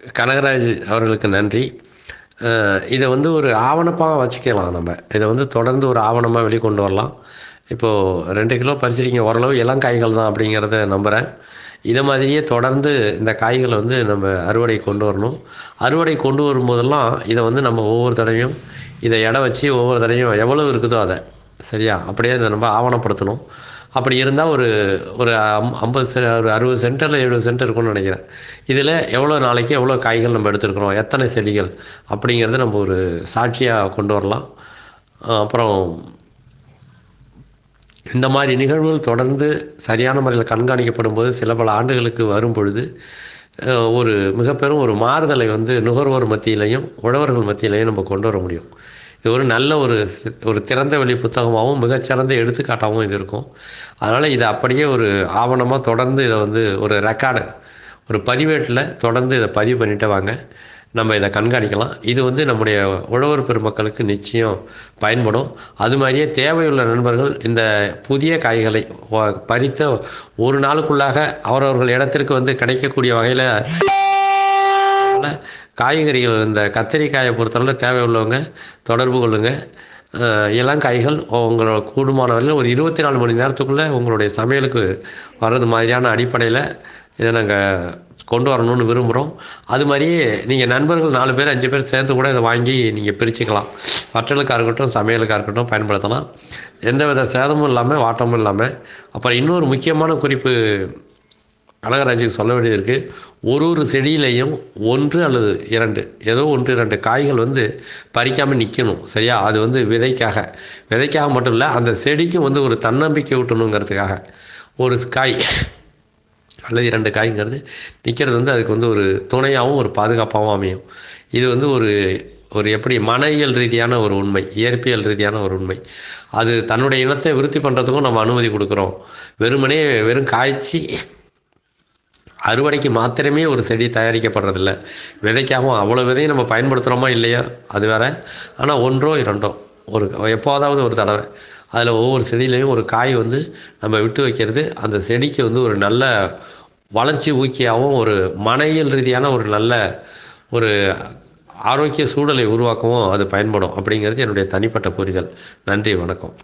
கனகராஜ் அவர்களுக்கு நன்றி அஹ் இதை வந்து ஒரு ஆவணமாக வச்சுக்கலாம் நம்ம இதை வந்து தொடர்ந்து ஒரு ஆவணமாக வெளிக்கொண்டு வரலாம் இப்போது ரெண்டு கிலோ பறிச்சிருக்கீங்க ஓரளவு இளம் காய்கள் தான் அப்படிங்கிறத நம்புகிறேன் இதை மாதிரியே தொடர்ந்து இந்த காய்களை வந்து நம்ம அறுவடை கொண்டு வரணும் அறுவடை கொண்டு வரும்போதெல்லாம் இதை வந்து நம்ம ஒவ்வொரு தடவையும் இதை எடை வச்சு ஒவ்வொரு தடவையும் எவ்வளோ இருக்குதோ அதை சரியா அப்படியே இதை நம்ம ஆவணப்படுத்தணும் அப்படி இருந்தால் ஒரு ஒரு அம் ஐம்பது செ ஒரு அறுபது சென்டரில் எழுபது சென்டர் இருக்கும்னு நினைக்கிறேன் இதில் எவ்வளோ நாளைக்கு எவ்வளோ காய்கள் நம்ம எடுத்துருக்குறோம் எத்தனை செடிகள் அப்படிங்கிறத நம்ம ஒரு சாட்சியாக கொண்டு வரலாம் அஹ் அப்புறம் இந்த மாதிரி நிகழ்வுகள் தொடர்ந்து சரியான முறையில் கண்காணிக்கப்படும் போது சில பல ஆண்டுகளுக்கு வரும் பொழுது அஹ், ஒரு மிக பெரும் ஒரு மாறுதலை வந்து நுகர்வோர் மத்தியிலையும் உழவர்கள் மத்தியிலையும் நம்ம கொண்டு வர முடியும் இது ஒரு நல்ல ஒரு சி- ஒரு திறந்த வெளி புத்தகமாகவும் மிகச்சிறந்த எடுத்துக்காட்டாகவும் இது இருக்கும் அதனால் இதை அப்படியே ஒரு ஆவணமாக தொடர்ந்து இதை வந்து ஒரு ரெக்கார்டு ஒரு பதிவேட்டில் தொடர்ந்து இதை பதிவு பண்ணிட்டே வாங்க நம்ம இதை கண்காணிக்கலாம் இது வந்து நம்முடைய உழவர் பெருமக்களுக்கு நிச்சயம் பயன்படும் அது மாதிரியே தேவையுள்ள நண்பர்கள் இந்த புதிய காய்களை வ- பறித்த ஒரு நாளுக்குள்ளாக அவரவர்கள் இடத்திற்கு வந்து கிடைக்கக்கூடிய வகையில் காய்கறிகள் இந்த கத்திரிக்காயை பொறுத்தவரை தேவையுள்ளவங்க தொடர்பு கொள்ளுங்கள் இளங்காய்கள் உங்களோட கூடுமான வரையில் ஒரு இருபத்தி நாலு மணி நேரத்துக்குள்ளே உங்களுடைய சமையலுக்கு வர்றது மாதிரியான அடிப்படையில் இதை நாங்கள் கொண்டு வரணும்னு விரும்புகிறோம் அது மாதிரியே நீங்கள் நண்பர்கள் நாலு பேர் அஞ்சு பேர் சேர்ந்து கூட இதை வாங்கி நீங்கள் பிரிச்சுக்கலாம் வற்றலுக்காக இருக்கட்டும் சமையலுக்காக இருக்கட்டும் பயன்படுத்தலாம் எந்தவித சேதமும் இல்லாமல் வாட்டமும் இல்லாமல் அப்புறம் இன்னொரு முக்கியமான குறிப்பு கனகராஜுக்கு சொல்ல வேண்டியது இருக்குது ஒரு ஒரு செடியிலையும் ஒன்று அல்லது இரண்டு ஏதோ ஒன்று இரண்டு காய்கள் வந்து பறிக்காமல் நிற்கணும் சரியா அது வந்து விதைக்காக விதைக்காக மட்டும் இல்லை அந்த செடிக்கும் வந்து ஒரு தன்னம்பிக்கை ஊட்டணுங்கிறதுக்காக ஒரு காய் அல்லது இரண்டு காய்ங்கிறது நிற்கிறது வந்து அதுக்கு வந்து ஒரு துணையாகவும் ஒரு பாதுகாப்பாகவும் அமையும் இது வந்து ஒரு ஒரு எப்படி மனையியல் ரீதியான ஒரு உண்மை இயற்பியல் ரீதியான ஒரு உண்மை அது தன்னுடைய இனத்தை விருத்தி பண்ணுறதுக்கும் நம்ம அனுமதி கொடுக்குறோம் வெறுமனே வெறும் காய்ச்சி அறுவடைக்கு மாத்திரமே ஒரு செடி தயாரிக்கப்படுறதில்ல விதைக்காகவும் அவ்வளோ விதையும் நம்ம பயன்படுத்துகிறோமா இல்லையா அது வேற ஆனால் ஒன்றோ இரண்டோ ஒரு எப்போதாவது ஒரு தடவை அதில் ஒவ்வொரு செடியிலையும் ஒரு காய் வந்து நம்ம விட்டு வைக்கிறது அந்த செடிக்கு வந்து ஒரு நல்ல வளர்ச்சி ஊக்கியாகவும் ஒரு மனையியல் ரீதியான ஒரு நல்ல ஒரு ஆரோக்கிய சூழலை உருவாக்கவும் அது பயன்படும் அப்படிங்கிறது என்னுடைய தனிப்பட்ட புரிதல் நன்றி வணக்கம்